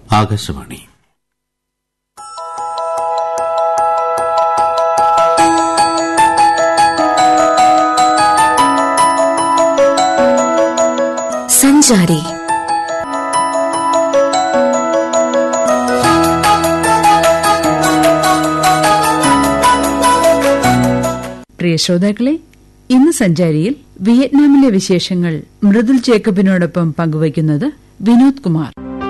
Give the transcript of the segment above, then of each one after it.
ആകാശവാണി സഞ്ചാരി പ്രിയ ശ്രോതാക്കളെ ഇന്ന് സഞ്ചാരിയിൽ വിയറ്റ്നാമിലെ വിശേഷങ്ങൾ മൃദുൽ ജേക്കബിനോടൊപ്പം പങ്കുവയ്ക്കുന്നത് വിനോദ് കുമാർ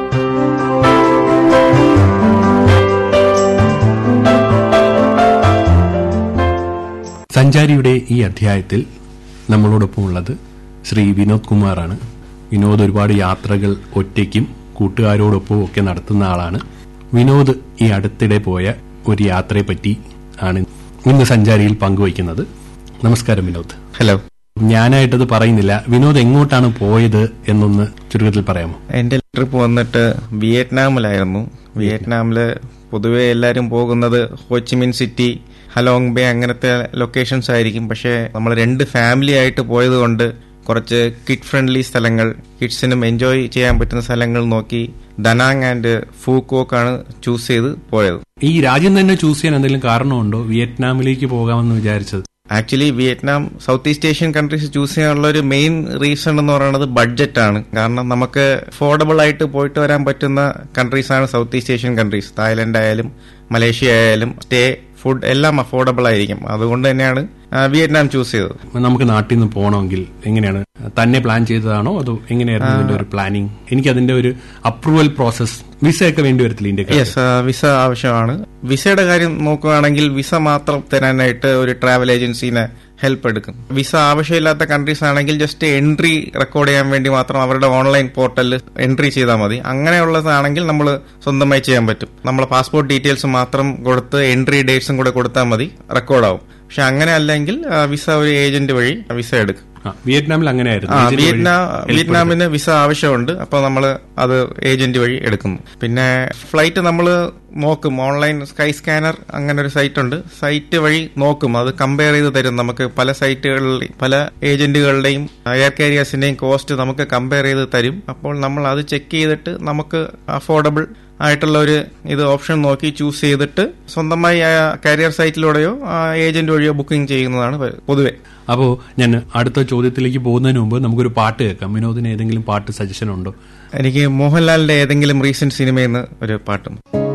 സഞ്ചാരിയുടെ ഈ അധ്യായത്തിൽ നമ്മളോടൊപ്പം ഉള്ളത് ശ്രീ വിനോദ് കുമാറാണ് വിനോദ് ഒരുപാട് യാത്രകൾ ഒറ്റയ്ക്കും കൂട്ടുകാരോടൊപ്പവും ഒക്കെ നടത്തുന്ന ആളാണ് വിനോദ് ഈ അടുത്തിടെ പോയ ഒരു യാത്രയെപ്പറ്റി ആണ് ഇന്ന് സഞ്ചാരിയിൽ പങ്കുവയ്ക്കുന്നത് നമസ്കാരം വിനോദ് ഹലോ ഞാനായിട്ടത് പറയുന്നില്ല വിനോദ് എങ്ങോട്ടാണ് പോയത് എന്നൊന്ന് ചുരുക്കത്തിൽ പറയാമോ എന്റെ ട്രിപ്പ് വന്നിട്ട് വിയറ്റ്നാമിലായിരുന്നു വിയറ്റ്നാമില് പൊതുവെ എല്ലാവരും പോകുന്നത് ഹോച്ചിമിൻ സിറ്റി ഹലോങ് ബേ അങ്ങനത്തെ ലൊക്കേഷൻസ് ആയിരിക്കും പക്ഷേ നമ്മൾ രണ്ട് ഫാമിലി ആയിട്ട് പോയത് കൊണ്ട് കുറച്ച് കിഡ് ഫ്രണ്ട്ലി സ്ഥലങ്ങൾ കിഡ്സിനും എൻജോയ് ചെയ്യാൻ പറ്റുന്ന സ്ഥലങ്ങൾ നോക്കി ദനാങ് ആൻഡ് ഫൂക്കോക്ക് ആണ് ചൂസ് ചെയ്ത് പോയത് ഈ രാജ്യം തന്നെ ചൂസ് ചെയ്യാൻ എന്തെങ്കിലും കാരണമുണ്ടോ വിയറ്റ്നാമിലേക്ക് പോകാമെന്ന് വിചാരിച്ചത് actually Vietnam South East Asian countries choose ചെയ്യാനുള്ള ഒരു മെയിൻ റീസൺ എന്ന് പറയുന്നത് ബഡ്ജറ്റ് ആണ് കാരണം നമുക്ക് അഫോർഡബിൾ ആയിട്ട് പോയിട്ട് വരാൻ പറ്റുന്ന കൺട്രീസ് ആണ് South East Asian countries Thailand ആയാലും മലേഷ്യ ആയാലും സ്റ്റേ ഫുഡ് എല്ലാം അഫോർഡബിൾ ആയിരിക്കും അതുകൊണ്ട് തന്നെയാണ് ആ, വിയറ്റ്നാം ചൂസ് ചെയ്തത് നമുക്ക് നാട്ടിൽ നിന്ന് പോകണമെങ്കിൽ എങ്ങനെയാണ് തന്നെ പ്ലാൻ ചെയ്തതാണോ അതോ എങ്ങനെയായിരുന്നു ഇതിന്റെ ഒരു പ്ലാനിങ് എനിക്ക് അതിന്റെ ഒരു അപ്രൂവൽ പ്രോസസ് വിസ ഒക്കെ വേണ്ടി വരത്തില്ല ഇന്ത്യക്ക് യെസ് വിസ ആവശ്യമാണ് വിസയുടെ കാര്യം നോക്കുകയാണെങ്കിൽ വിസ മാത്രം തരാനായിട്ട് ഒരു ട്രാവൽ ഏജൻസിനെ ഹെൽപ്പ് എടുക്കും വിസ ആവശ്യമില്ലാത്ത കൺട്രീസ് ആണെങ്കിൽ ജസ്റ്റ് എൻട്രി റെക്കോർഡ് ചെയ്യാൻ വേണ്ടി മാത്രം അവരുടെ ഓൺലൈൻ പോർട്ടലിൽ എൻട്രി ചെയ്താൽ മതി അങ്ങനെയുള്ളതാണെങ്കിൽ നമ്മൾ സ്വന്തമായി ചെയ്യാൻ പറ്റും നമ്മളെ പാസ്പോർട്ട് ഡീറ്റെയിൽസ് മാത്രം കൊടുത്ത് എൻട്രി ഡേറ്റ്സും കൂടെ കൊടുത്താൽ മതി റെക്കോർഡാവും പക്ഷെ അങ്ങനെ അല്ലെങ്കിൽ ആ, വിസ ഒരു ഏജന്റ് വഴി വിസ എടുക്കും ആ, വിയറ്റ്നാമിൽ അങ്ങനെയായിരുന്നു ആ Agent വഴി വിയറ്റ്നാം help വിയറ്റ്നാമിന് വിസ ആവശ്യമുണ്ട് അപ്പോൾ നമ്മൾ അത് ഏജന്റ് വഴി എടുക്കുന്നു പിന്നെ ഫ്ലൈറ്റ് നമ്മൾ നോക്കും ഓൺലൈൻ സ്കൈ സ്കാനർ അങ്ങനെ ഒരു സൈറ്റ് ഉണ്ട് സൈറ്റ് വഴി നോക്കും അത് കമ്പയർ ചെയ്ത് തരും നമുക്ക് പല സൈറ്റുകളിൽ പല ഏജന്റുകളുടെയും എയർ കാരിയേഴ്സിന്റെയും കോസ്റ്റ് നമുക്ക് കമ്പയർ ചെയ്ത് തരും അപ്പോൾ നമ്മൾ അത് ചെക്ക് ചെയ്തിട്ട് നമുക്ക് അഫോർഡബിൾ ആയിട്ടുള്ള ഒരു ഇത് ഓപ്ഷൻ നോക്കി ചൂസ് ചെയ്തിട്ട് സ്വന്തമായി കാരിയർ സൈറ്റിലൂടെയോ ഏജന്റ് വഴിയോ ബുക്കിംഗ് ചെയ്യുന്നതാണ് പൊതുവെ അപ്പോ ഞാൻ അടുത്ത ചോദ്യത്തിലേക്ക് പോകുന്നതിന് മുമ്പ് നമുക്കൊരു പാട്ട് കേൾക്കാം വിനോദിന് ഏതെങ്കിലും പാട്ട് സജഷൻ ഉണ്ടോ എനിക്ക് മോഹൻലാലിന്റെ ഏതെങ്കിലും റീസെന്റ് സിനിമയിൽ നിന്ന് ഒരു പാട്ടും